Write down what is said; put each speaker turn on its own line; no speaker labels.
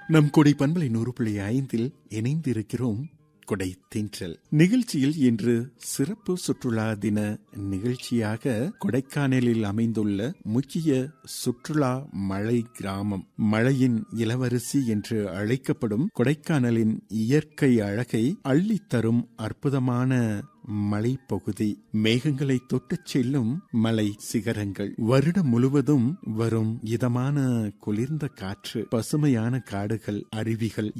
நம் கொடை பண்பலை நூறு புள்ளி ஐந்தில் இணைந்திருக்கிறோம் கொடை தென்றல் நிகழ்ச்சியில் இன்று சிறப்பு சுற்றுலா தின நிகழ்ச்சியாக கொடைக்கானலில் அமைந்துள்ள முக்கிய சுற்றுலா மலை கிராமம் மழையின் இளவரசி என்று அழைக்கப்படும் கொடைக்கானலின் இயற்கை அழகை அள்ளித்தரும் அற்புதமான மலைப்பகுதி மேகங்களை தொட்டுச் செல்லும் மலை சிகரங்கள் வருடம் முழுவதும் வரும் இதமான குளிர்ந்த காற்று பசுமையான காடுகள் அருவிகள்